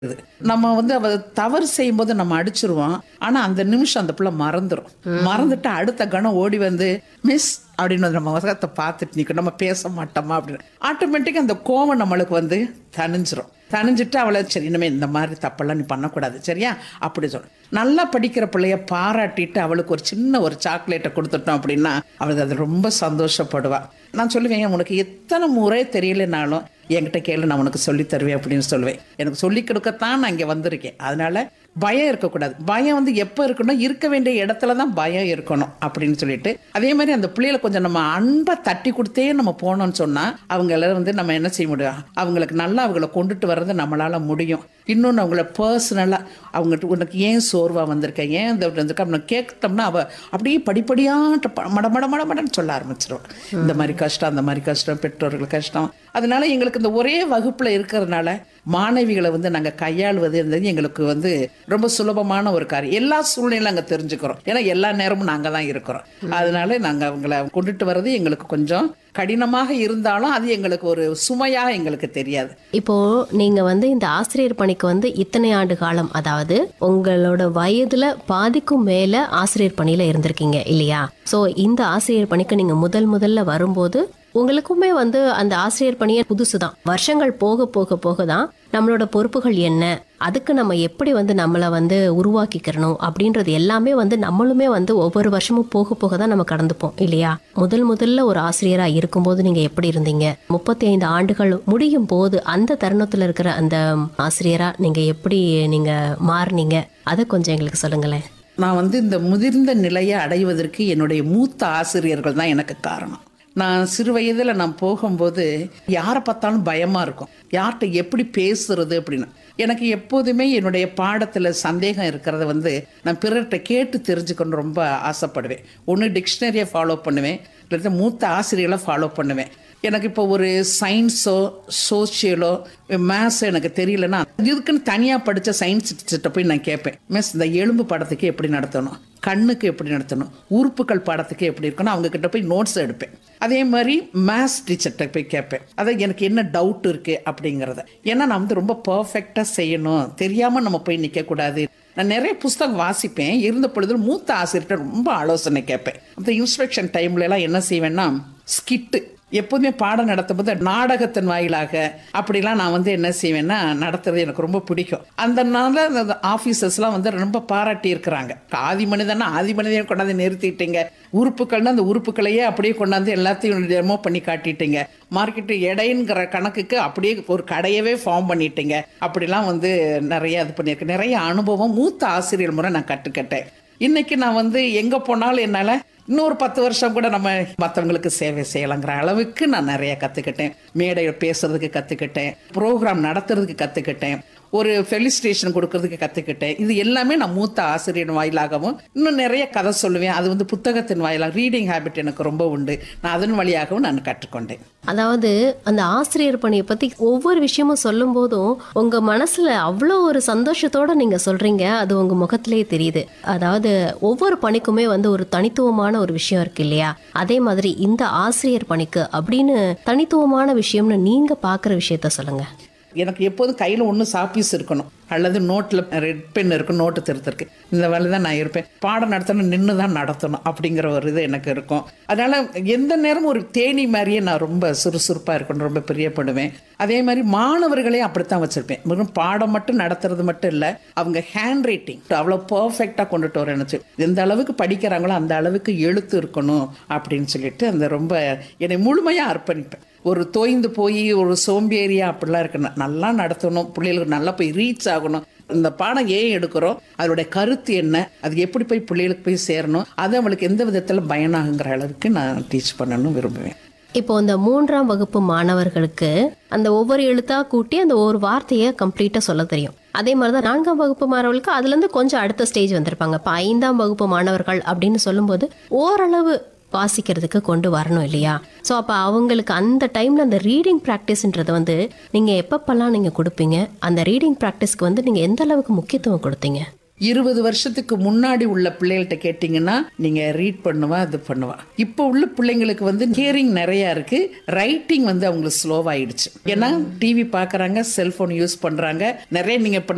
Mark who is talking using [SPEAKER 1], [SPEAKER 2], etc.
[SPEAKER 1] இது. நம்ம வந்து அவ தவறு செய்யும்போது நம்ம அடிச்சிருவோம் ஆனா அந்த நிமிஷம் அந்த பிள்ளை மறந்துடும் மறந்துட்டு அடுத்த கணம் ஓடி வந்து மிஸ் அப்படின்னு வந்து நம்ம முகத்தை பார்த்துட்டு நிற்கும் நம்ம பேச மாட்டோமா அப்படின்னு ஆட்டோமேட்டிக்காக அந்த கோவம் நம்மளுக்கு வந்து தணிஞ்சிரும் தணிஞ்சிட்டு அவளை சரி இனிமே இந்த மாதிரி தப்பெல்லாம் நீ பண்ணக்கூடாது சரியா அப்படி சொல் நல்லா படிக்கிற பிள்ளைய பாராட்டிட்டு அவளுக்கு ஒரு சின்ன ஒரு சாக்லேட்டை கொடுத்துட்டோம் அப்படின்னா அவளுக்கு அது ரொம்ப சந்தோஷப்படுவா நான் சொல்லுவேன் உனக்கு எத்தனை முறை தெரியலனாலும் என்கிட்ட கேளு நான் உனக்கு சொல்லி தருவேன் அப்படின்னு சொல்லுவேன் எனக்கு சொல்லி கொடுக்கத்தான் நான் இங்கே வந்திருக்கேன் அதனால பயம் இருக்கக்கூடாது பயம் வந்து எப்போ இருக்கணும் இருக்க வேண்டிய இடத்துல தான் பயம் இருக்கணும் அப்படின்னு சொல்லிட்டு அதே மாதிரி அந்த பிள்ளைகளை கொஞ்சம் நம்ம அன்பை தட்டி கொடுத்தே நம்ம போனோம்னு சொன்னால் அவங்கள வந்து நம்ம என்ன செய்ய முடியும் அவங்களுக்கு நல்லா அவங்கள கொண்டுட்டு வர்றது நம்மளால முடியும் இன்னொன்று அவங்கள பர்சனலாக அவங்ககிட்ட உனக்கு ஏன் சோர்வாக வந்திருக்க ஏன் இந்த வந்திருக்க நம்ம கேட்டோம்னா அவள் அப்படியே படிப்படியாக மட மட மட மடன்னு சொல்ல ஆரம்பிச்சிருவாள் இந்த மாதிரி கஷ்டம் அந்த மாதிரி கஷ்டம் பெற்றோர்கள் கஷ்டம் அதனால எங்களுக்கு இந்த ஒரே வகுப்பில் இருக்கிறதுனால மாணவிகளை வந்து நாங்கள் கையாளுவது இருந்தது எங்களுக்கு வந்து ரொம்ப சுலபமான ஒரு காரியம் எல்லா சூழ்நிலையும் நாங்கள் தெரிஞ்சுக்கிறோம் ஏன்னா எல்லா நேரமும் நாங்கள் தான் இருக்கிறோம் அதனால நாங்கள் அவங்கள கொண்டுட்டு வர்றது எங்களுக்கு கொஞ்சம் கடினமாக இருந்தாலும் அது எங்களுக்கு ஒரு சுமையாக எங்களுக்கு தெரியாது
[SPEAKER 2] இப்போ நீங்க வந்து இந்த ஆசிரியர் பணிக்கு வந்து இத்தனை ஆண்டு காலம் அதாவது உங்களோட வயதுல பாதிக்கும் மேல ஆசிரியர் பணியில இருந்திருக்கீங்க இல்லையா சோ இந்த ஆசிரியர் பணிக்கு நீங்க முதல் முதல்ல வரும்போது உங்களுக்குமே வந்து அந்த ஆசிரியர் பணியே புதுசுதான் வருஷங்கள் போக போக போக தான் நம்மளோட பொறுப்புகள் என்ன அதுக்கு நம்ம எப்படி வந்து நம்மளை வந்து உருவாக்கிக்கிறணும் அப்படின்றது எல்லாமே வந்து நம்மளுமே வந்து ஒவ்வொரு வருஷமும் போக போக தான் நம்ம கடந்துப்போம் இல்லையா முதல் முதல்ல ஒரு ஆசிரியரா இருக்கும்போது நீங்க எப்படி இருந்தீங்க முப்பத்தி ஐந்து ஆண்டுகள் முடியும் போது அந்த தருணத்துல இருக்கிற அந்த ஆசிரியரா நீங்க எப்படி நீங்க மாறுனீங்க அதை கொஞ்சம் எங்களுக்கு சொல்லுங்களேன்
[SPEAKER 1] நான் வந்து இந்த முதிர்ந்த நிலையை அடைவதற்கு என்னுடைய மூத்த ஆசிரியர்கள் தான் எனக்கு காரணம் நான் சிறு வயதில் நான் போகும்போது யாரை பார்த்தாலும் பயமாக இருக்கும் யார்கிட்ட எப்படி பேசுறது அப்படின்னு எனக்கு எப்போதுமே என்னுடைய பாடத்தில் சந்தேகம் இருக்கிறத வந்து நான் பிறர்கிட்ட கேட்டு தெரிஞ்சுக்கணும்னு ரொம்ப ஆசைப்படுவேன் ஒன்று டிக்ஷனரியை ஃபாலோ பண்ணுவேன் இல்லாட்டி மூத்த ஆசிரியர்களை ஃபாலோ பண்ணுவேன் எனக்கு இப்போ ஒரு சயின்ஸோ சோஷியலோ மேத்ஸோ எனக்கு தெரியலன்னா இதுக்குன்னு தனியாக படித்த சயின்ஸ் டீச்சர்கிட்ட போய் நான் கேட்பேன் மிஸ் இந்த எலும்பு படத்துக்கு எப்படி நடத்தணும் கண்ணுக்கு எப்படி நடத்தணும் உறுப்புகள் படத்துக்கு எப்படி இருக்கணும் அவங்க கிட்ட போய் நோட்ஸ் எடுப்பேன் அதே மாதிரி மேத்ஸ் டீச்சர்கிட்ட போய் கேட்பேன் அதை எனக்கு என்ன டவுட் இருக்கு அப்படிங்கிறத ஏன்னா நான் வந்து ரொம்ப பர்ஃபெக்டாக செய்யணும் தெரியாமல் நம்ம போய் நிற்கக்கூடாது நான் நிறைய புஸ்தகம் வாசிப்பேன் இருந்த பொழுது மூத்த ஆசிரியர்கிட்ட ரொம்ப ஆலோசனை கேட்பேன் அந்த இன்ஸ்பெக்ஷன் டைம்ல எல்லாம் என்ன செய்வேன்னா ஸ்கிட்டு எப்போதுமே பாடம் நடத்தும் போது நாடகத்தின் வாயிலாக அப்படிலாம் நான் வந்து என்ன செய்வேன்னா நடத்துறது எனக்கு ரொம்ப பிடிக்கும் அந்த நாள் அந்த ஆஃபீஸர்ஸ்லாம் வந்து ரொம்ப பாராட்டி இருக்கிறாங்க ஆதி மனிதனா ஆதி மனிதனை கொண்டாந்து நிறுத்திட்டீங்க உறுப்புகள்னா அந்த உறுப்புகளையே அப்படியே கொண்டாந்து எல்லாத்தையும் டெமோ பண்ணி காட்டிட்டீங்க மார்க்கெட்டு எடைங்கிற கணக்குக்கு அப்படியே ஒரு கடையவே ஃபார்ம் பண்ணிட்டீங்க அப்படிலாம் வந்து நிறைய இது பண்ணியிருக்கேன் நிறைய அனுபவம் மூத்த ஆசிரியர் முறை நான் கற்றுக்கிட்டேன் இன்னைக்கு நான் வந்து எங்கே போனாலும் என்னால் இன்னொரு பத்து வருஷம் கூட நம்ம மற்றவங்களுக்கு சேவை செய்யலாங்கிற அளவுக்கு நான் நிறைய கற்றுக்கிட்டேன் மேடையில் பேசுறதுக்கு கற்றுக்கிட்டேன் ப்ரோக்ராம் நடத்துறதுக்கு கற்றுக்கிட்டேன் ஒரு ஃபெலிஸ்டேஷன் கொடுக்கறதுக்கு கற்றுக்கிட்டேன் இது எல்லாமே நான் மூத்த ஆசிரியர் வாயிலாகவும் இன்னும் நிறைய கதை சொல்லுவேன் அது வந்து புத்தகத்தின் வாயிலாக ரீடிங் ஹேபிட் எனக்கு ரொம்ப உண்டு நான் அதன் வழியாகவும் நான் கற்றுக்கொண்டேன்
[SPEAKER 2] அதாவது அந்த ஆசிரியர் பணியை பத்தி ஒவ்வொரு விஷயமும் சொல்லும் போதும் உங்க மனசுல அவ்வளோ ஒரு சந்தோஷத்தோட நீங்க சொல்றீங்க அது உங்க முகத்திலேயே தெரியுது அதாவது ஒவ்வொரு பணிக்குமே வந்து ஒரு தனித்துவமான ஒரு விஷயம் இருக்கு இல்லையா அதே மாதிரி இந்த ஆசிரியர் பணிக்கு அப்படின்னு தனித்துவமான விஷயம்னு நீங்க பாக்குற விஷயத்த சொல்லுங்க
[SPEAKER 1] எனக்கு எப்போதும் கையில் ஒன்று சாப்பீஸ் இருக்கணும் அல்லது நோட்டில் ரெட் பென் இருக்கும் நோட்டு திருத்திருக்கு இந்த வேலை தான் நான் இருப்பேன் பாடம் நடத்தணும் நின்று தான் நடத்தணும் அப்படிங்கிற ஒரு இது எனக்கு இருக்கும் அதனால் எந்த நேரமும் ஒரு தேனி மாதிரியே நான் ரொம்ப சுறுசுறுப்பாக இருக்கணும் ரொம்ப பிரியப்படுவேன் அதே மாதிரி மாணவர்களையும் அப்படித்தான் வச்சுருப்பேன் வெறும் பாடம் மட்டும் நடத்துறது மட்டும் இல்லை அவங்க ஹேண்ட் ரைட்டிங் அவ்வளோ பர்ஃபெக்டாக கொண்டுட்டு வரேன்னு சொல்லி எந்த அளவுக்கு படிக்கிறாங்களோ அந்த அளவுக்கு எழுத்து இருக்கணும் அப்படின்னு சொல்லிட்டு அந்த ரொம்ப என்னை முழுமையாக அர்ப்பணிப்பேன் ஒரு தோய்ந்து போய் ஒரு சோம்பேறியா அப்படிலாம் இருக்கணும் நல்லா நடத்தணும் பிள்ளைகளுக்கு நல்லா போய் ரீச் ஆகணும் இந்த பாடம் ஏன் எடுக்கிறோம் அதோடைய கருத்து என்ன அது எப்படி போய் பிள்ளைகளுக்கு போய் சேரணும் அது அவளுக்கு எந்த விதத்தில் பயனாகுங்கிற அளவுக்கு நான் டீச் பண்ணணும்னு விரும்புவேன்
[SPEAKER 2] இப்போ இந்த மூன்றாம் வகுப்பு மாணவர்களுக்கு அந்த ஒவ்வொரு எழுத்தா கூட்டி அந்த ஒரு வார்த்தையை கம்ப்ளீட்டா சொல்ல தெரியும் அதே மாதிரி தான் நான்காம் வகுப்பு மாணவர்களுக்கு அதுல இருந்து கொஞ்சம் அடுத்த ஸ்டேஜ் வந்திருப்பாங்க இப்போ ஐந்தாம் வகுப்பு மாணவர்கள் அப்படின்னு சொல்லும்போது ஓரளவு வாசிக்கிறதுக்கு கொண்டு வரணும் இல்லையா ஸோ அப்போ அவங்களுக்கு அந்த டைமில் அந்த ரீடிங் ப்ராக்டிஸ்ன்றது வந்து நீங்கள் எப்பப்பெல்லாம் நீங்கள் கொடுப்பீங்க அந்த ரீடிங் ப்ராக்டிஸ்க்கு வந்து நீங்கள் எந்த அளவுக்கு முக்கியத்துவம் கொடுத்தீங்க
[SPEAKER 1] இருபது வருஷத்துக்கு முன்னாடி உள்ள பிள்ளைகள்ட்ட கேட்டிங்கன்னா நீங்க ரீட் பண்ணுவா இது பண்ணுவா இப்போ உள்ள பிள்ளைங்களுக்கு வந்து ஹியரிங் நிறைய இருக்கு ரைட்டிங் வந்து அவங்களுக்கு ஸ்லோவாயிடுச்சு ஏன்னா டிவி பார்க்கறாங்க செல்போன் யூஸ் பண்றாங்க நிறைய நீங்க இப்ப